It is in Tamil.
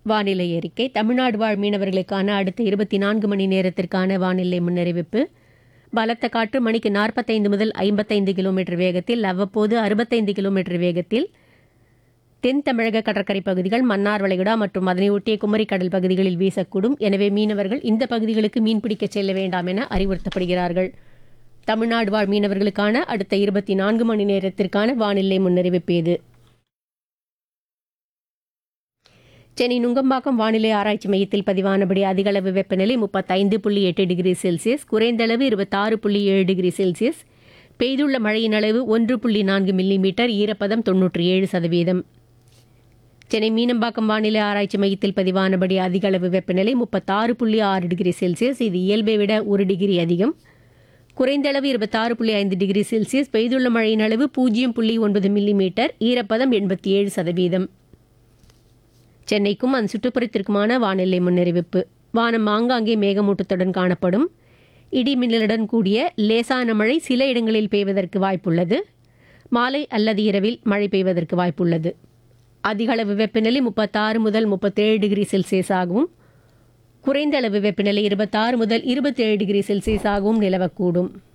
வானிலை அறிக்கை தமிழ்நாடு வாழ் மீனவர்களுக்கான அடுத்த இருபத்தி நான்கு மணி நேரத்திற்கான வானிலை முன்னறிவிப்பு பலத்த காற்று மணிக்கு நாற்பத்தைந்து முதல் ஐம்பத்தைந்து கிலோமீட்டர் வேகத்தில் அவ்வப்போது அறுபத்தைந்து கிலோமீட்டர் வேகத்தில் தென் தமிழக கடற்கரை பகுதிகள் மன்னார் வளைகுடா மற்றும் அதனை ஒட்டிய குமரி கடல் பகுதிகளில் வீசக்கூடும் எனவே மீனவர்கள் இந்த பகுதிகளுக்கு மீன்பிடிக்கச் செல்ல வேண்டாம் என அறிவுறுத்தப்படுகிறார்கள் தமிழ்நாடு வாழ் மீனவர்களுக்கான அடுத்த இருபத்தி நான்கு மணி நேரத்திற்கான வானிலை முன்னறிவிப்பு இது சென்னை நுங்கம்பாக்கம் வானிலை ஆராய்ச்சி மையத்தில் பதிவானபடி அதிகளவு வெப்பநிலை முப்பத்தைந்து புள்ளி எட்டு டிகிரி செல்சியஸ் குறைந்தளவு இருபத்தாறு புள்ளி ஏழு டிகிரி செல்சியஸ் பெய்துள்ள மழையின் அளவு ஒன்று புள்ளி நான்கு மில்லிமீட்டர் ஈரப்பதம் தொன்னூற்றி ஏழு சதவீதம் சென்னை மீனம்பாக்கம் வானிலை ஆராய்ச்சி மையத்தில் பதிவானபடி அதிகளவு வெப்பநிலை முப்பத்தாறு புள்ளி ஆறு டிகிரி செல்சியஸ் இது இயல்பை விட ஒரு டிகிரி அதிகம் குறைந்த அளவு இருபத்தாறு புள்ளி ஐந்து டிகிரி செல்சியஸ் பெய்துள்ள மழையின் அளவு பூஜ்ஜியம் புள்ளி ஒன்பது மில்லிமீட்டர் ஈரப்பதம் எண்பத்தி ஏழு சதவீதம் சென்னைக்கும் அதன் சுற்றுப்புறத்திற்குமான வானிலை முன்னறிவிப்பு வானம் ஆங்காங்கே மேகமூட்டத்துடன் காணப்படும் இடி மின்னலுடன் கூடிய லேசான மழை சில இடங்களில் பெய்வதற்கு வாய்ப்புள்ளது மாலை அல்லது இரவில் மழை பெய்வதற்கு வாய்ப்புள்ளது அதிக அளவு வெப்பநிலை முப்பத்தாறு முதல் முப்பத்தேழு டிகிரி செல்சியஸ் ஆகவும் குறைந்த அளவு வெப்பநிலை இருபத்தாறு முதல் இருபத்தேழு டிகிரி செல்சியஸ் ஆகவும் நிலவக்கூடும்